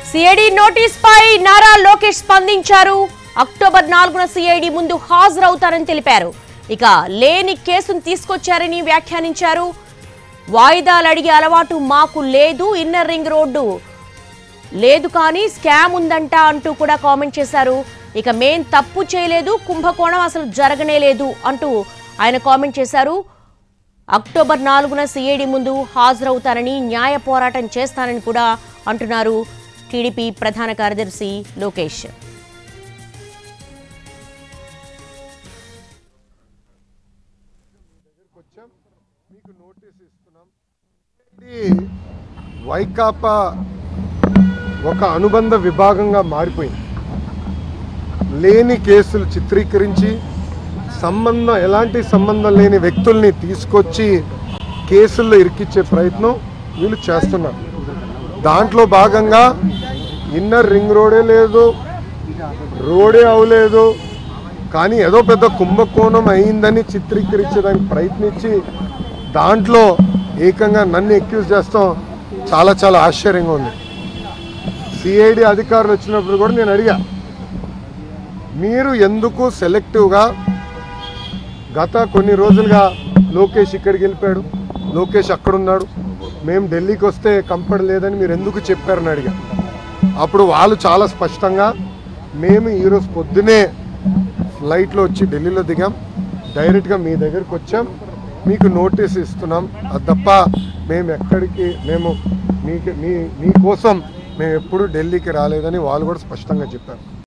CID notice పై నారా లోకేష్ స్పందించారు October నాలుగున సిఐడి ముందు హాజరవుతారని తెలిపారు ఇక లేని కేసును తీసుకొచ్చారని వ్యాఖ్యానించారు వాయిదాలు అడిగే అలవాటు మాకు లేదు ఇన్నర్ రింగ్ రోడ్డు లేదు కానీ స్కామ్ ఉందంట అంటూ కూడా కామెంట్ చేశారు ఇక మేం తప్పు చేయలేదు కుంభకోణం అసలు జరగనే లేదు అంటూ ఆయన కామెంట్ చేశారు అక్టోబర్ నాలుగున సిఐడి ముందు హాజరవుతారని న్యాయ పోరాటం చేస్తానని కూడా అంటున్నారు టీడీపీ ప్రధాన కార్యదర్శి లోకేష్ వచ్చాం మీకు నోటీస్ ఇస్తున్నాం ఇది వైకాపా ఒక అనుబంధ విభాగంగా మారిపోయింది లేని కేసులు చిత్రీకరించి సంబంధం ఎలాంటి సంబంధం లేని వ్యక్తుల్ని తీసుకొచ్చి కేసుల్లో ఇరికిచ్చే ప్రయత్నం వీళ్ళు చేస్తున్నారు దాంట్లో భాగంగా ఇన్నర్ రింగ్ రోడే లేదు రోడే అవలేదు కానీ ఏదో పెద్ద కుంభకోణం అయిందని చిత్రీకరించడానికి ప్రయత్నించి దాంట్లో ఏకంగా నన్ను ఎక్యూజ్ చేస్తాం చాలా చాలా ఆశ్చర్యంగా ఉంది సిఐడి అధికారులు వచ్చినప్పుడు కూడా నేను అడిగా మీరు ఎందుకు సెలెక్టివ్గా గత కొన్ని రోజులుగా లోకేష్ ఇక్కడికి వెళ్ళిపోయాడు లోకేష్ అక్కడున్నాడు మేము ఢిల్లీకి వస్తే కంఫర్ట్ లేదని మీరు ఎందుకు చెప్పారని అడిగా అప్పుడు వాళ్ళు చాలా స్పష్టంగా మేము ఈరోజు పొద్దునే ఫ్లైట్లో వచ్చి ఢిల్లీలో దిగాం డైరెక్ట్గా మీ దగ్గరికి వచ్చాం మీకు నోటీస్ ఇస్తున్నాం అది తప్ప మేము ఎక్కడికి మేము మీకు మీ మీకోసం మేము ఎప్పుడు ఢిల్లీకి రాలేదని వాళ్ళు కూడా స్పష్టంగా చెప్పారు